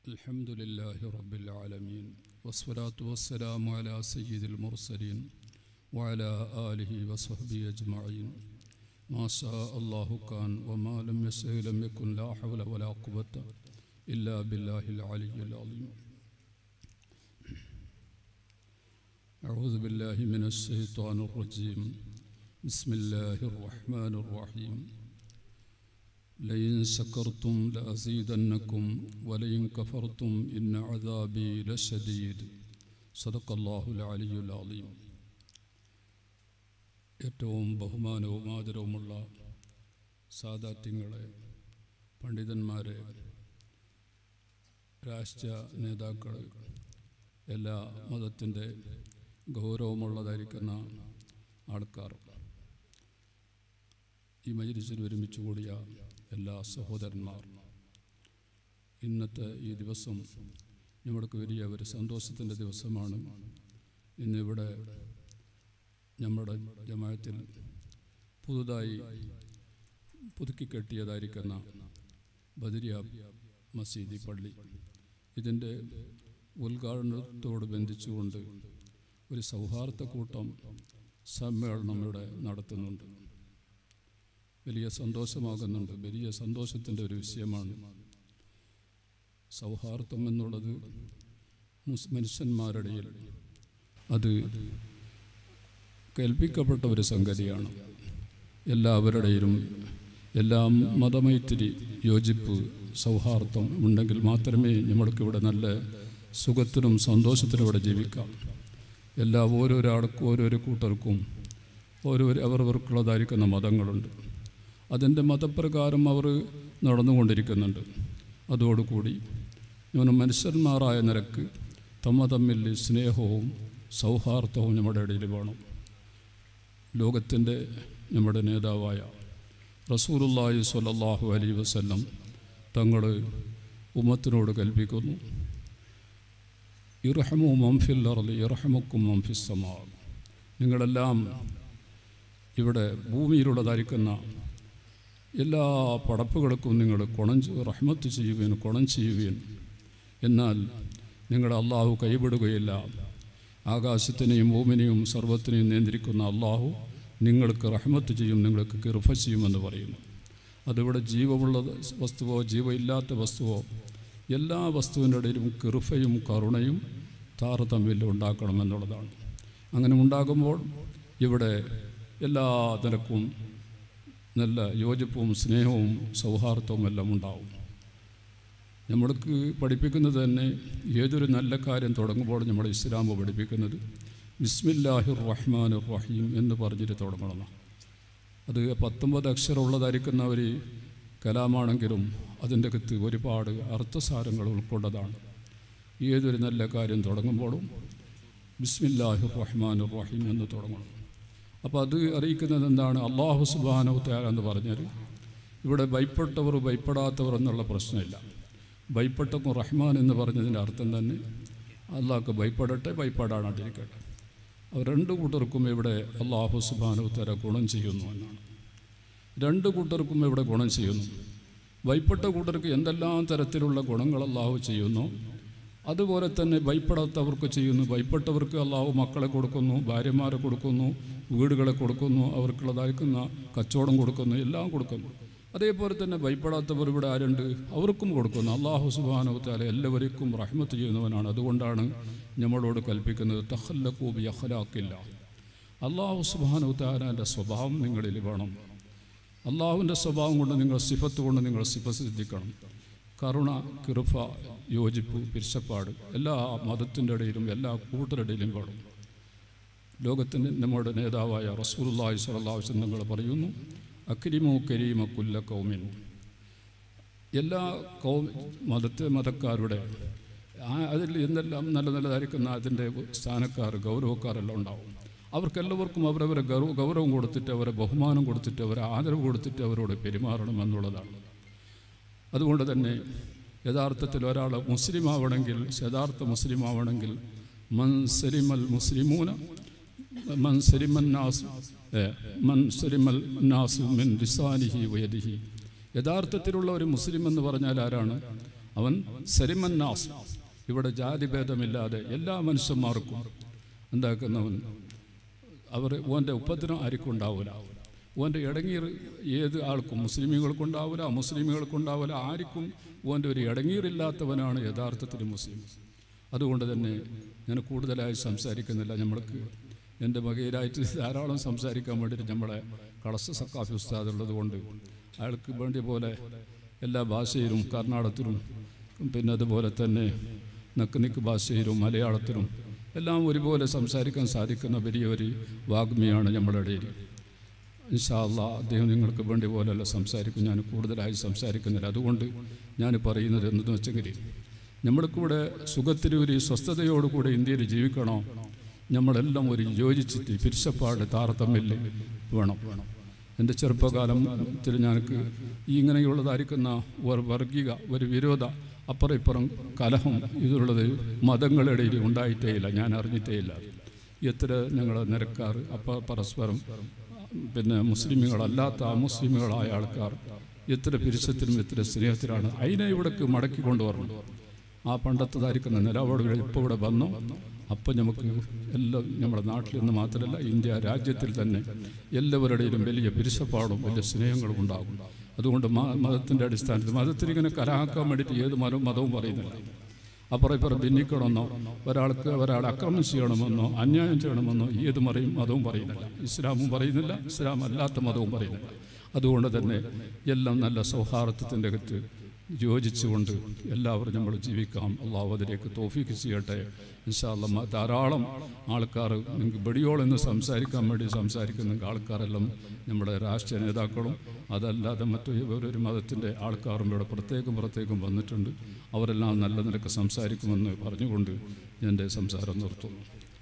الحمد لله رب العالمين والصلاة والسلام على سيد المرسلين وعلى آله وصحبه أجمعين ما شاء الله كان وما لم يشاء لم يكن لا حول ولا قوة إلا بالله العلي العظيم أعوذ بالله من الشيطان الرجيم بسم الله الرحمن الرحيم لئن شكرتم لأزيدنكم ولئن كفرتم إن عذابي لشديد صدق الله العلي العظيم ഏറ്റവും ബഹുമാനവും ആദരവുമുള്ള സാദാത്യങ്ങളെ പണ്ഡിതന്മാരെ രാഷ്ട്രീയ നേതാക്കൾ എല്ലാ മതത്തിൻ്റെ ഗൗരവമുള്ളതായിരിക്കുന്ന ആൾക്കാർ ഈ മജിലിസിൽ ഒരുമിച്ച് കൂടിയ എല്ലാ സഹോദരന്മാർ ഇന്നത്തെ ഈ ദിവസം നമ്മൾക്ക് വലിയ ഒരു സന്തോഷത്തിൻ്റെ ദിവസമാണ് ഇന്നിവിടെ നമ്മുടെ ജമായത്തിൽ പുതുതായി പുതുക്കി കെട്ടിയതായിരിക്കുന്ന ബദരിയ മസീദി പള്ളി ഇതിൻ്റെ ഉദ്ഘാടനത്തോട് ബന്ധിച്ചുകൊണ്ട് ഒരു സൗഹാർദ്ദ കൂട്ടം സമ്മേളനം ഇവിടെ നടത്തുന്നുണ്ട് വലിയ സന്തോഷമാകുന്നുണ്ട് വലിയ സന്തോഷത്തിൻ്റെ ഒരു വിഷയമാണ് സൗഹാർദ്ദം എന്നുള്ളത് മുസ് മനുഷ്യന്മാരുടെയിൽ അത് കേൾപ്പിക്കപ്പെട്ട ഒരു സംഗതിയാണ് എല്ലാവരുടെയും എല്ലാ മതമൈത്തിരി യോജിപ്പ് സൗഹാർദ്ദം ഉണ്ടെങ്കിൽ മാത്രമേ നമ്മൾക്കിവിടെ നല്ല സുഖത്തിനും സന്തോഷത്തിനും ഇവിടെ ജീവിക്കാം എല്ലാ ഓരോരോ ആൾക്കും ഓരോരോ കൂട്ടർക്കും ഓരോരോ അവരവർക്കുള്ളതായിരിക്കുന്ന മതങ്ങളുണ്ട് അതിൻ്റെ മതപ്രകാരം അവർ നടന്നുകൊണ്ടിരിക്കുന്നുണ്ട് അതോടുകൂടി ഞാൻ മനുഷ്യന്മാരായ നിരക്ക് തമ്മ തമ്മിൽ സ്നേഹവും സൗഹാർദ്ദവും നമ്മുടെ ഇടയിൽ വേണം ലോകത്തിൻ്റെ നമ്മുടെ നേതാവായ റസൂലുല്ലാഹി സ്വല്ലല്ലാഹു അലൈഹി വസല്ലം തങ്ങൾ ഉമ്മത്തിനോട് കൽപ്പിക്കുന്നു ഇറഹമു മംഫിൽ അർലി ഇറഹമുക്കും മംഫിസമാ നിങ്ങളെല്ലാം ഇവിടെ ഭൂമിയിലുള്ളതായിരിക്കുന്ന എല്ലാ പടപ്പുകൾക്കും നിങ്ങൾ കുണം റഹ്മത്ത് ചെയ്യുകയും കുണം ചെയ്യുകയും എന്നാൽ നിങ്ങളുടെ അള്ളാഹു കൈവിടുകയില്ല ആകാശത്തിനെയും ഭൂമിനെയും സർവത്തിനെയും നിയന്ത്രിക്കുന്ന അള്ളാഹു നിങ്ങൾക്ക് റഹ്മത്ത് ചെയ്യും നിങ്ങൾക്ക് കിർഫ ചെയ്യുമെന്ന് പറയുന്നു അതിവിടെ ജീവമുള്ള വസ്തുവോ ജീവമില്ലാത്ത വസ്തുവോ എല്ലാ വസ്തുവിൻ്റെ ഇടയിലും കിർഫയും കരുണയും താരതമ്യം ഉണ്ടാക്കണമെന്നുള്ളതാണ് അങ്ങനെ ഉണ്ടാകുമ്പോൾ ഇവിടെ എല്ലാ നിലക്കും നല്ല യോജിപ്പും സ്നേഹവും സൗഹാർദ്ദവും എല്ലാം ഉണ്ടാവും നമ്മൾക്ക് പഠിപ്പിക്കുന്നത് തന്നെ ഏതൊരു നല്ല കാര്യം തുടങ്ങുമ്പോൾ നമ്മുടെ ഇസ്ലാം പഠിപ്പിക്കുന്നത് ബിസ്മില്ലാഹിർ റഹ്മാൻ റഹീം എന്ന് പറഞ്ഞിട്ട് തുടങ്ങണം അത് പത്തൊമ്പത് അക്ഷരമുള്ളതായിരിക്കുന്ന ഒരു കലാമാണെങ്കിലും അതിൻ്റെ അകത്ത് ഒരുപാട് അർത്ഥസാരങ്ങൾ ഉൾക്കൊണ്ടതാണ് ഏതൊരു നല്ല കാര്യം തുടങ്ങുമ്പോഴും ബിസ്മില്ലാഹിർ റഹ്മാൻ റഹീം എന്ന് തുടങ്ങണം അപ്പോൾ അത് അറിയിക്കുന്നത് എന്താണ് അള്ളാഹു സുബാനു തയാല എന്ന് പറഞ്ഞാൽ ഇവിടെ ഭയപ്പെട്ടവർ ഭയപ്പെടാത്തവർ എന്നുള്ള പ്രശ്നമില്ല ഭയപ്പെട്ടക്കും റഹ്മാൻ എന്ന് പറഞ്ഞതിൻ്റെ അർത്ഥം തന്നെ അള്ളാഹ്ക്ക് ഭയപ്പെടട്ടെ ഭയപ്പെടാണ്ടിരിക്കട്ടെ അവർ രണ്ട് കൂട്ടർക്കും ഇവിടെ അള്ളാഹു സുബാനു തര ഗുണം ചെയ്യുന്നു എന്നാണ് രണ്ട് കൂട്ടർക്കും ഇവിടെ ഗുണം ചെയ്യുന്നു ഭയപ്പെട്ട കൂട്ടർക്ക് എന്തെല്ലാം തരത്തിലുള്ള ഗുണങ്ങൾ അള്ളാഹു ചെയ്യുന്നു അതുപോലെ തന്നെ ഭയപ്പെടാത്തവർക്ക് ചെയ്യുന്നു ഭയപ്പെട്ടവർക്ക് അള്ളാഹു മക്കളെ കൊടുക്കുന്നു ഭാര്യമാരെ കൊടുക്കുന്നു വീടുകളെ കൊടുക്കുന്നു അവർക്കുള്ളതായിരിക്കുന്ന കച്ചവടം കൊടുക്കുന്നു എല്ലാം കൊടുക്കുന്നു അതേപോലെ തന്നെ ഭയപ്പെടാത്തവർ ഇവിടെ ആരുണ്ട് അവർക്കും കൊടുക്കുന്നു അള്ളാഹു സുബാനുത്താല എല്ലാവർക്കും റഹ്മത്ത് ചെയ്യുന്നവനാണ് അതുകൊണ്ടാണ് നമ്മളോട് കൽപ്പിക്കുന്നത് തഹല്ലക്കൂബി അഹലാക്കില്ല അള്ളാഹു സുബാനുത്താലാൻ്റെ സ്വഭാവം നിങ്ങളിൽ വേണം അള്ളാഹുവിൻ്റെ സ്വഭാവം കൊണ്ട് നിങ്ങൾ സിഫത്ത് കൊണ്ട് നിങ്ങൾ സിഫ സിദ്ധിക്കണം കരുണ കൃപ യോജിപ്പ് പിരിച്ചപ്പാട് എല്ലാ മതത്തിൻ്റെ ഇടയിലും എല്ലാ കൂട്ടരുടെയിലും വേണം ലോകത്തിൻ്റെ നമ്മുടെ നേതാവായ റസൂലുള്ളാഹി സ്വല്ലല്ലാഹു അലൈഹി വസല്ലം നിങ്ങൾ പറയുന്നു അക്രിമു കരീമ കുല്ല കൗമിൻ എല്ലാ കൗ മതത്തെ മതക്കാരുടെ അതിൽ എന്തെല്ലാം നല്ല നല്ലതായിരിക്കുന്ന അതിൻ്റെ സ്ഥാനക്കാർ ഗൗരവക്കാരെല്ലാം ഉണ്ടാവും അവർക്കെല്ലാവർക്കും അവരവരെ ഗൗരവ ഗൗരവം കൊടുത്തിട്ട് അവരെ ബഹുമാനം കൊടുത്തിട്ട് അവരെ ആദരവ് കൊടുത്തിട്ട് അവരോട് പെരുമാറണം എന്നുള്ളതാണ് അതുകൊണ്ട് തന്നെ യഥാർത്ഥത്തിൽ ഒരാൾ മുസ്ലിം ആവണമെങ്കിൽ യഥാർത്ഥ മുസ്ലിം ആവണമെങ്കിൽ മൻ സലിമൽ മുസ്ലിമൂന മൻ സലിമൻ നാസ് മൻ സലിമൽ നാസു മിൻ ലിസാനിഹി വയദിഹി യഥാർത്ഥത്തിലുള്ള ഒരു മുസ്ലിം എന്ന് പറഞ്ഞാൽ ആരാണ് അവൻ സരിമന്നാസ് ഇവിടെ ജാതിഭേദമില്ലാതെ എല്ലാ മനുഷ്യന്മാർക്കും എന്താക്കുന്നവൻ അവർ ഓൻ്റെ ഉപദ്രവം ആർക്കും ഉണ്ടാവില്ല ഓൻ്റെ ഇടങ്ങീർ ഏത് ആൾക്കും മുസ്ലിമുകൾക്കും ഉണ്ടാവില്ല മുസ്ലിമുകൾക്കും ഉണ്ടാവില്ല ആർക്കും ഓൻ്റെ ഒരു ഇടങ്ങീറില്ലാത്തവനാണ് യഥാർത്ഥത്തിൽ മുസ്ലിം അതുകൊണ്ട് തന്നെ ഞാൻ കൂടുതലായി സംസാരിക്കുന്നില്ല നമ്മൾക്ക് എൻ്റെ വകയിലായിട്ട് ധാരാളം സംസാരിക്കാൻ വേണ്ടിയിട്ട് നമ്മളെ കളസ സക്കാഫി ഉസ്താദ് ഉള്ളത് കൊണ്ട് അയാൾക്ക് വേണ്ടിയ പോലെ എല്ലാ ഭാഷയിലും കർണാടകത്തിലും പിന്നെ അതുപോലെ തന്നെ നക്ക് നിക്ക് ഭാഷയിലും മലയാളത്തിലും എല്ലാം ഒരുപോലെ സംസാരിക്കാൻ സാധിക്കുന്ന വലിയൊരു വാഗ്മിയാണ് നമ്മുടെ ഇടയിൽ ഇൻഷാല്ല അദ്ദേഹം നിങ്ങൾക്ക് വേണ്ടി പോലെയല്ല സംസാരിക്കും ഞാൻ കൂടുതലായി സംസാരിക്കുന്നില്ല അതുകൊണ്ട് ഞാൻ പറയുന്നത് എന്തെന്ന് വെച്ചെങ്കിൽ നമ്മൾക്കിവിടെ സുഖത്തിലൊരു സ്വസ്ഥതയോടുകൂടി ഇന്ത്യയിൽ ജീവിക്കണോ നമ്മളെല്ലാം ഒരു യോജിച്ചിട്ട് പിരിച്ചപ്പാട് താരതമ്മില്ല വേണം എൻ്റെ ചെറുപ്പകാലത്തിൽ ഞാനക്ക് ഈ ഇങ്ങനെയുള്ളതായിരിക്കുന്ന ഒരു വർഗീക ഒരു വിരോധ അപ്പുറം ഇപ്പുറം കലഹം ഇതുള്ളത് മതങ്ങളുടെ ഇടയിൽ ഉണ്ടായിട്ടേ ഇല്ല ഞാൻ അറിഞ്ഞിട്ടേ ഇല്ല എത്ര ഞങ്ങൾ നിരക്കാറ് അപ്പോൾ പരസ്പരം പിന്നെ മുസ്ലിമുകളല്ലാത്ത അമുസ്ലിമുകളായ ആൾക്കാർ എത്ര പിരിച്ചത്തിലും എത്ര സ്നേഹത്തിലാണ് അതിനെ ഇവിടേക്ക് മടക്കി കൊണ്ടുവരണം ആ പണ്ടത്തതായിരിക്കുന്ന നിലപാടുകൾ ഇപ്പോൾ ഇവിടെ വന്നു അപ്പം നമുക്ക് എല്ലാം നമ്മുടെ നാട്ടിൽ നിന്ന് മാത്രമല്ല ഇന്ത്യ രാജ്യത്തിൽ തന്നെ എല്ലാവരുടെയും വലിയ പിരിശപ്പാടും വലിയ സ്നേഹങ്ങളും ഉണ്ടാകും അതുകൊണ്ട് മ- മതത്തിൻ്റെ അടിസ്ഥാനത്തിൽ മതത്തിൽ ഇങ്ങനെ കലാക്കാൻ വേണ്ടിയിട്ട് ഏത് മതവും മതവും പറയുന്നില്ല അപ്പുറം ഇപ്പുറം ഭിന്നിക്കണമെന്നോ ഒരാൾക്ക് ഒരാളെ അക്രമം ചെയ്യണമെന്നോ അന്യായം ചെയ്യണമെന്നോ ഏത് മറിയും മതവും പറയുന്നില്ല ഇസ്ലാമും പറയുന്നില്ല ഇസ്ലാം അല്ലാത്ത മതവും പറയുന്നില്ല അതുകൊണ്ട് തന്നെ എല്ലാം നല്ല സൗഹാർദ്ദത്തിൻ്റെ അകത്ത് യോജിച്ചുകൊണ്ട് എല്ലാവരും നമ്മൾ ജീവിക്കാം അള്ളാഹു അതിലേക്ക് തോഫീക്ക് ചെയ്യട്ടെ ഇൻഷാല്ല ധാരാളം ആൾക്കാർ നിങ്ങൾക്ക് വെടിയോളെന്ന് സംസാരിക്കാൻ വേണ്ടി സംസാരിക്കുന്ന ആൾക്കാരെല്ലാം നമ്മുടെ രാഷ്ട്രീയ നേതാക്കളും അതല്ലാതെ മറ്റു ഓരോരു മതത്തിൻ്റെ ആൾക്കാരും ഇവിടെ പ്രത്യേകം പ്രത്യേകം വന്നിട്ടുണ്ട് അവരെല്ലാം നല്ല നിലക്ക് സംസാരിക്കുമെന്ന് പറഞ്ഞുകൊണ്ട് ഞാൻ എൻ്റെ സംസാരം നിർത്തുന്നു